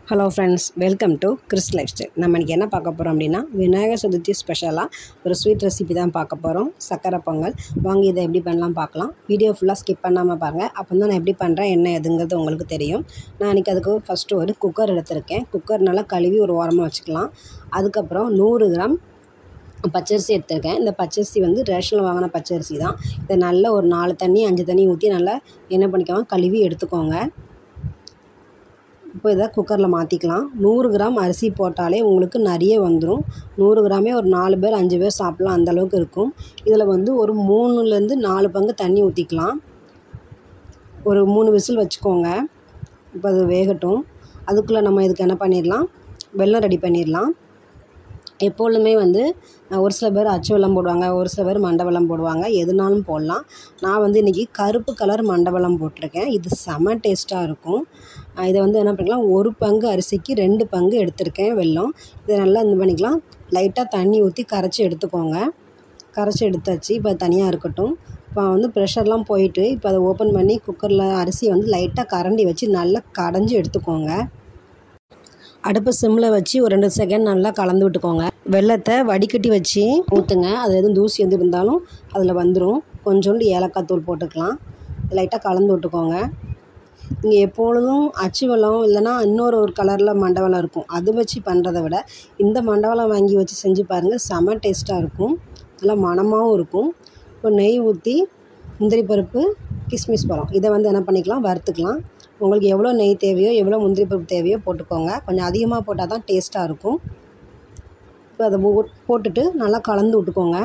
hello friends welcome to Chris lifestyle நம்ம இன்றைக்கி என்ன பார்க்க போகிறோம் அப்படின்னா விநாயகர் சதுர்த்தி ஸ்பெஷலாக ஒரு ஸ்வீட் ரெசிபி தான் பார்க்க போகிறோம் சக்கரை பொங்கல் வாங்க இதை எப்படி பண்ணலாம் பார்க்கலாம் வீடியோ ஃபுல்லாக ஸ்கிப் பண்ணாமல் பாருங்கள் அப்போ தான் நான் எப்படி பண்ணுறேன் என்ன எதுங்கிறது உங்களுக்கு தெரியும் நான் இன்றைக்கி அதுக்கு ஃபஸ்ட்டு ஒரு குக்கர் எடுத்திருக்கேன் குக்கர் நல்லா கழுவி ஒரு ஓரமாக வச்சுக்கலாம் அதுக்கப்புறம் நூறு கிராம் பச்சரிசி எடுத்திருக்கேன் இந்த பச்சரிசி வந்து ரேஷனில் வாங்கின பச்சரிசி தான் இதை நல்லா ஒரு நாலு தண்ணி அஞ்சு தண்ணி ஊற்றி நல்லா என்ன பண்ணிக்கோங்க கழுவி எடுத்துக்கோங்க இப்போ இதை குக்கரில் மாற்றிக்கலாம் நூறு கிராம் அரிசி போட்டாலே உங்களுக்கு நிறைய வந்துடும் நூறு கிராமே ஒரு நாலு பேர் அஞ்சு பேர் சாப்பிட்லாம் அந்தளவுக்கு இருக்கும் இதில் வந்து ஒரு மூணுலேருந்து நாலு பங்கு தண்ணி ஊற்றிக்கலாம் ஒரு மூணு விசில் வச்சுக்கோங்க இப்போ அது வேகட்டும் அதுக்குள்ளே நம்ம இதுக்கு என்ன பண்ணிடலாம் வெல்லம் ரெடி பண்ணிடலாம் எப்பொழுதுமே வந்து ஒரு சில பேர் அச்சு வெல்லம் போடுவாங்க ஒரு சில பேர் மண்டை வெல்லம் போடுவாங்க எதுனாலும் போடலாம் நான் வந்து இன்றைக்கி கருப்பு கலர் மண்டை வெல்லம் போட்டிருக்கேன் இது செம டேஸ்ட்டாக இருக்கும் இதை வந்து என்ன பண்ணிக்கலாம் ஒரு பங்கு அரிசிக்கு ரெண்டு பங்கு எடுத்திருக்கேன் வெல்லம் இதை நல்லா இது பண்ணிக்கலாம் லைட்டாக தண்ணி ஊற்றி கரைச்சி எடுத்துக்கோங்க கரைச்சி எடுத்தாச்சு இப்போ தனியாக இருக்கட்டும் இப்போ வந்து ப்ரெஷர்லாம் போயிட்டு இப்போ அதை ஓப்பன் பண்ணி குக்கரில் அரிசியை வந்து லைட்டாக கரண்டி வச்சு நல்லா கடைஞ்சி எடுத்துக்கோங்க அடுப்பு சிம்மில் வச்சு ஒரு ரெண்டு செகண்ட் நல்லா கலந்து விட்டுக்கோங்க வெள்ளத்தை வடிகட்டி வச்சு ஊற்றுங்க அது எதுவும் தூசி எது இருந்தாலும் அதில் வந்துடும் கொஞ்சோண்டு ஏலக்காய் தூள் போட்டுக்கலாம் லைட்டாக கலந்து விட்டுக்கோங்க இங்கே எப்பொழுதும் அச்சு வெல்லம் இல்லைனா இன்னொரு ஒரு கலரில் மண்டவெல்லம் இருக்கும் அது வச்சு பண்ணுறத விட இந்த மண்டவெல்லம் வாங்கி வச்சு செஞ்சு பாருங்கள் செம டேஸ்ட்டாக இருக்கும் நல்லா மணமாகவும் இருக்கும் இப்போ நெய் ஊற்றி முந்திரி பருப்பு கிஸ்மிஸ் பழம் இதை வந்து என்ன பண்ணிக்கலாம் வறுத்துக்கலாம் உங்களுக்கு எவ்வளோ நெய் தேவையோ எவ்வளோ முந்திரி பருப்பு தேவையோ போட்டுக்கோங்க கொஞ்சம் அதிகமாக போட்டால் தான் டேஸ்ட்டாக இருக்கும் இப்போ அதை போட்டுட்டு நல்லா கலந்து விட்டுக்கோங்க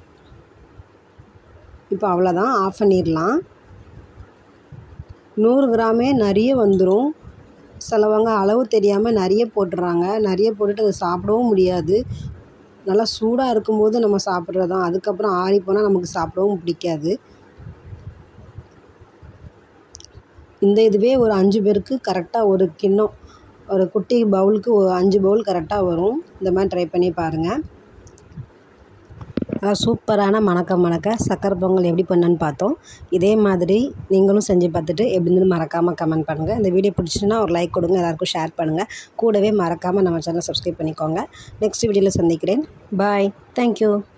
இப்போ அவ்வளோதான் ஆஃப் பண்ணிடலாம் நூறு கிராமே நிறைய வந்துடும் சிலவங்க அளவு தெரியாமல் நிறைய போட்டுடுறாங்க நிறைய போட்டுட்டு அதை சாப்பிடவும் முடியாது நல்லா சூடாக இருக்கும்போது நம்ம சாப்பிட்றது தான் அதுக்கப்புறம் ஆறி போனால் நமக்கு சாப்பிடவும் பிடிக்காது இந்த இதுவே ஒரு அஞ்சு பேருக்கு கரெக்டாக ஒரு கிண்ணம் ஒரு குட்டி பவுலுக்கு ஒரு அஞ்சு பவுல் கரெக்டாக வரும் இந்த மாதிரி ட்ரை பண்ணி பாருங்கள் நல்லா சூப்பரான மணக்க மணக்க சக்கரை பொங்கல் எப்படி பண்ணேன்னு பார்த்தோம் இதே மாதிரி நீங்களும் செஞ்சு பார்த்துட்டு எப்படின்னு மறக்காமல் கமெண்ட் பண்ணுங்கள் இந்த வீடியோ பிடிச்சுன்னா ஒரு லைக் கொடுங்க எல்லாருக்கும் ஷேர் பண்ணுங்கள் கூடவே மறக்காமல் நம்ம சேனல் சப்ஸ்கிரைப் பண்ணிக்கோங்க நெக்ஸ்ட் வீடியோவில் சந்திக்கிறேன் பாய் தேங்க்யூ